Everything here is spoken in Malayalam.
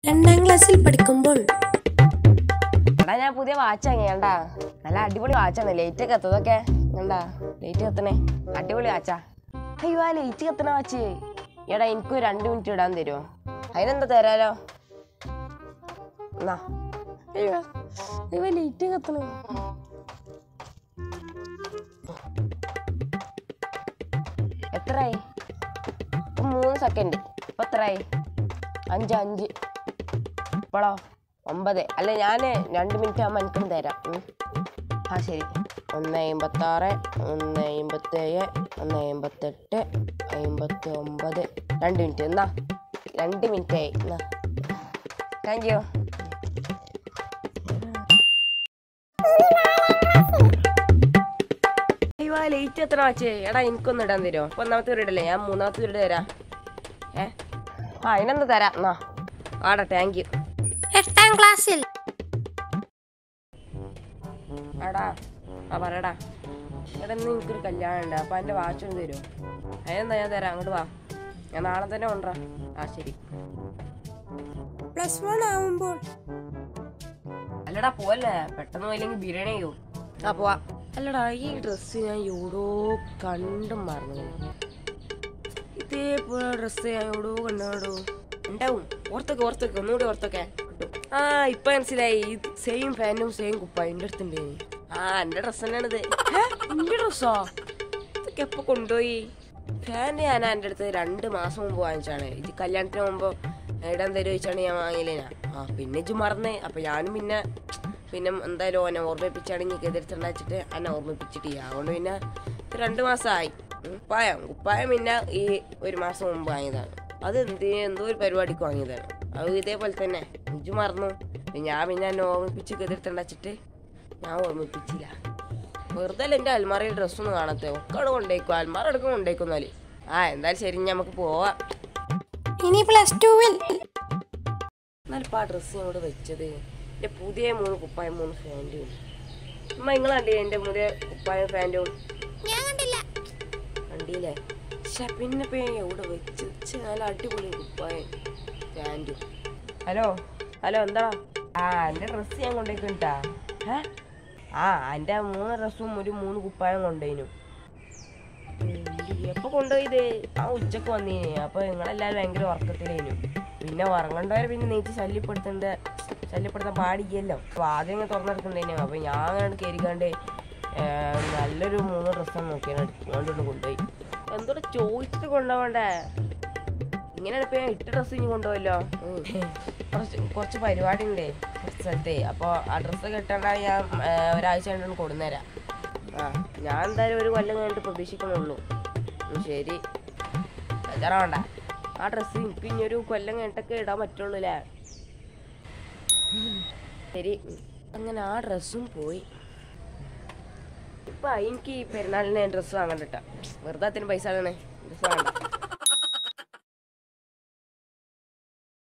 രണ്ടാം ക്ലാസ്സിൽ പഠിക്കുമ്പോൾ എടാ ഞാൻ പുതിയ വാച്ച് വാങ്ങി കണ്ടാ നല്ല അടിപൊളി വാച്ചാണ് ലൈറ്റ് ഒക്കെ എത്തതൊക്കെ കണ്ടാ ലൈറ്റ് കത്തണേ അടിപൊളി വാച്ചാ അയ്യോ ആ ലൈറ്റ് കത്തണ വാച്ച് എടാ എനിക്ക് ഒരു രണ്ട് മിനിറ്റ് ഇടാൻ തരുമോ അതിനെന്താ തരാലോ എന്നാ അയ്യോ അയ്യോ ലൈറ്റ് കത്തണ എത്രയായി ഇപ്പൊ മൂന്ന് സെക്കൻഡ് ഇപ്പൊ എത്രയായി അഞ്ച് അഞ്ച് ഇപ്പോഴോ ഒമ്പത് അല്ല ഞാൻ രണ്ട് മിനിറ്റ് ആകുമ്പോൾ എനിക്കും തരാം ഉം. ആ ശരി ഒന്ന് അമ്പത്തി ആറ് ഒന്ന് അമ്പത്തേഴ് ഒന്ന് അമ്പത്തെട്ട് അമ്പത്തി ഒമ്പത് രണ്ട് മിനിറ്റ് എന്നാ രണ്ട് മിനിറ്റ് ആയി എന്നാ താങ്ക് യു അയ്യോ ആ ലേറ്റ് എത്ര വാച്ചേ എടാ എനിക്കൊന്ന് ഇടാൻ തരുമോ അപ്പൊ ഒന്നാമത്തെ വീട് ഇടല്ലേ ഞാൻ മൂന്നാമത്തെ വീട് തരാം ഏ ആ അതിനെന്താ തരാം എന്നാ ആടാ താങ്ക് യു എട്ടാം ക്ലാസ്സിൽ എടാ ആ പറയടാ എടാ ഇന്ന് എനിക്കൊരു കല്യാണം ഉണ്ട് അപ്പൊ എൻ്റെ വാച്ച് ഒന്ന് തരുമോ അതിനെന്താ ഞാൻ തരാം അങ്ങോട്ട് വാ ഞാൻ നാളെ തന്നെ കൊണ്ടുവരാം ആ ശരി പ്ലസ് വൺ ആവുമ്പോൾ അല്ലടാ പോവല്ലേ പെട്ടെന്ന് പോയില്ലെങ്കിൽ ബിരിയാണി ചെയ്യൂ ആ പോവാ അല്ലടാ ഈ ഡ്രസ്സ് ഞാൻ എവിടോ കണ്ടും മറന്നു ഇതേപോലെ ഡ്രസ്സ് ഞാൻ എവിടോ കണ്ടോ ഉണ്ടാവും ഓർത്തൊക്കെ ഓർത്തൊക്കെ ഒന്നുകൂടി ഓർത്തൊക്കെ കിട്ടും ആ ഇപ്പൊ മനസ്സിലായി സെയിം ഫാനും സെയിം കുപ്പായും എൻ്റെ അടുത്തുണ്ട് ആ എൻ്റെ ഡ്രസ്സ് തന്നെയാണിത് ഏ? എൻ്റെ ഡ്രസ്സോ ഇതൊക്കെ എപ്പോ കൊണ്ടുപോയി ഫാൻ ഞാൻ എൻ്റെ അടുത്ത് രണ്ട് മാസം മുമ്പ് വാങ്ങിച്ചാണ് ഇത് കല്യാണത്തിന് മുമ്പ് ഇടാൻ തരുമോ ചോദിച്ചാണ് ഞാൻ വാങ്ങിയില്ലേ ഞാൻ ആ പിന്നെ ഇജ്ജ് മറന്നേ അപ്പൊ ഞാനും പിന്നെ പിന്നെ എന്തായാലും ഓനെ ഓർമ്മിപ്പിച്ചാണെങ്കിൽ എതിർത്തുണ്ടാച്ചിട്ട് എന്നെ ഓർമ്മിപ്പിച്ചിട്ടില്ല അതുകൊണ്ട് പിന്നെ ഇത് രണ്ട് മാസമായി കുപ്പായം കുപ്പായം പിന്നെ ഈ ഒരു മാസം മുമ്പ് വാങ്ങിയതാണ് അത് എന്ത് എന്തോ ഒരു പരിപാടിക്ക് വാങ്ങിയതാണ് അത് ഇതേപോലെ തന്നെ ഇജ്ജ് മറന്നു പിന്നെ ഞാൻ പിന്നെ എന്നെ ഓർമ്മിപ്പിച്ച് എതിർത്തുണ്ടാച്ചിട്ട് ഞാൻ ഓർമ്മിപ്പിച്ചില്ല വെറുതെ അല്ല എൻ്റെ അൽമാറയിൽ ഡ്രസ്സൊന്നും കാണത്തെ ഒക്കെ അവിടെ കൊണ്ടേക്കും അൽമാറ എടുക്കും കൊണ്ടേക്കുന്നാല് ആ എന്തായാലും ശരി ഇനി നമുക്ക് പോവാം ഇനി പ്ലസ് ടുവിൽ എന്നാലിപ്പോൾ ആ ഡ്രസ്സ് ഞങ്ങളോട് വെച്ചത് എൻ്റെ പുതിയ മൂന്ന് കുപ്പായം മൂന്ന് ഫാൻറ്റും അമ്മ നിങ്ങൾ കണ്ടില്ലേ എൻ്റെ പുതിയ കുപ്പായം ഫാൻറ്റും ഞാൻ കണ്ടില്ല കണ്ടില്ലേ പക്ഷെ പിന്നെ ഇപ്പൊ ഞാൻ എവിടെ വെച്ച് ഛെ, നല്ല അടിപൊളി കുപ്പായം ഫാൻറ്റും ഹലോ ഹലോ എന്താ ആ എൻ്റെ ഡ്രസ്സ് ഞാൻ കൊണ്ടേക്കിട്ടാ ഏ ആ എൻ്റെ മൂന്ന് ഡ്രസ്സും ഒരു മൂന്ന് കുപ്പായം കൊണ്ടുപോയിനു എപ്പോൾ കൊണ്ടുപോയത് ആ ഉച്ചക്ക് വന്നീന് അപ്പോൾ നിങ്ങളെല്ലാവരും ഭയങ്കര ഉറക്കത്തിലേനു പിന്നെ ഉറങ്ങണ്ടവരെ പിന്നെ നീച്ച് ശല്യപ്പെടുത്തേണ്ട ശല്യപ്പെടുത്താൻ പാടില്ലല്ലോ അപ്പോൾ ആദ്യം ഇങ്ങനെ തുറന്നെടുക്കണ്ടേനു അപ്പോൾ ഞാൻ അങ്ങനെ കയറിക്കാണ്ട് നല്ലൊരു മൂന്ന് ഡ്രസ്സാണ് നോക്കിയാണ് എടുത്തുകൊണ്ട് കൊണ്ടുപോയി എന്തോടെ ചോദിച്ചിട്ട് കൊണ്ടുപോകണ്ടേ ഇങ്ങനെയാണ് ഇപ്പൊ ഞാൻ ഇട്ട ഡ്രസ്സ് ഇനി കൊണ്ടുപോയല്ലോ കുറച്ച് കുറച്ച് പരിപാടി ഉണ്ടേ കുറച്ച് സ്ഥലത്തേ അപ്പോൾ ആ ഡ്രസ്സ് കെട്ടണ്ട ഞാൻ ഏ, ഒരാഴ്ച കൊണ്ടൊന്ന് കൊടുന്നേരാം ആ ഞാൻ എന്തായാലും ഒരു കൊല്ലം കഴിഞ്ഞിട്ട് പ്രതീക്ഷിക്കണുള്ളൂ ഉം, ശരി ബേജാറാവണ്ട ആ ഡ്രസ്സ് എനിക്ക് ഇനി ഒരു കൊല്ലം കഴിഞ്ഞിട്ടൊക്കെ ഇടാൻ പറ്റുള്ളൂ അല്ലേ ശരി അങ്ങനെ ആ ഡ്രസ്സും പോയി ഇപ്പൊ എനിക്ക് ഈ പെരുന്നാളിന് ഡ്രസ്സ് വാങ്ങണ്ട വെറുതെ അതിന് പൈസ ആകണേ ഡ്രസ്സ് വേണ്ട